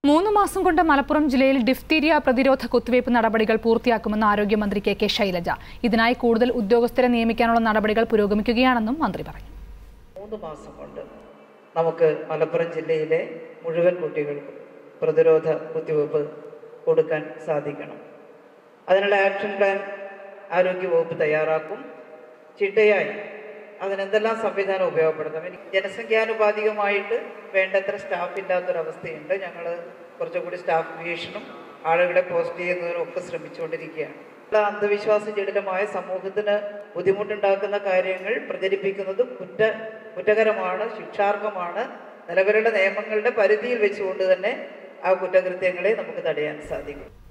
മൂന്ന് മാസം കൊണ്ട് മലപ്പുറം ജില്ലയിൽ ഡിഫ്തീരിയ പ്രതിരോധ കുത്തിവയ്പ് നടപടികൾ പൂർത്തിയാക്കുമെന്ന് ആരോഗ്യമന്ത്രി കെ കെ ശൈലജ ഇതിനായി കൂടുതൽ ഉദ്യോഗസ്ഥരെ നിയമിക്കാനുള്ള നടപടികൾ പുരോഗമിക്കുകയാണെന്നും മന്ത്രി പറഞ്ഞു മൂന്ന് മാസം കൊണ്ട് നമുക്ക് മലപ്പുറം ജില്ലയിലെ മുഴുവൻ കുട്ടികൾക്കും പ്രതിരോധ കുത്തിവയ്പ്പ് കൊടുക്കാൻ സാധിക്കണം അതിനുള്ള ആക്ഷൻ പ്ലാൻ ആരോഗ്യവകുപ്പ് തയ്യാറാക്കും ചിട്ടയായി അതിനെന്തെല്ലാം സംവിധാനം ഉപയോഗപ്പെടുത്താം എനിക്ക് ജനസംഖ്യാനുപാതികമായിട്ട് വേണ്ടത്ര സ്റ്റാഫ് ഇല്ലാത്തൊരവസ്ഥയുണ്ട് ഞങ്ങൾ കുറച്ചുകൂടി സ്റ്റാഫ് വീക്ഷണം ആളുകളെ പോസ്റ്റ് ചെയ്യുന്നതിനും ഒക്കെ ശ്രമിച്ചുകൊണ്ടിരിക്കുകയാണ് ഉള്ള അന്ധവിശ്വാസ ജടിലമായ സമൂഹത്തിന് ബുദ്ധിമുട്ടുണ്ടാക്കുന്ന കാര്യങ്ങൾ പ്രചരിപ്പിക്കുന്നത് കുറ്റ കുറ്റകരമാണ് ശിക്ഷാർഹമാണ് നിലവിലുള്ള നിയമങ്ങളുടെ പരിധിയിൽ വെച്ചുകൊണ്ട് തന്നെ ആ കുറ്റകൃത്യങ്ങളെ നമുക്ക് തടയാൻ സാധിക്കും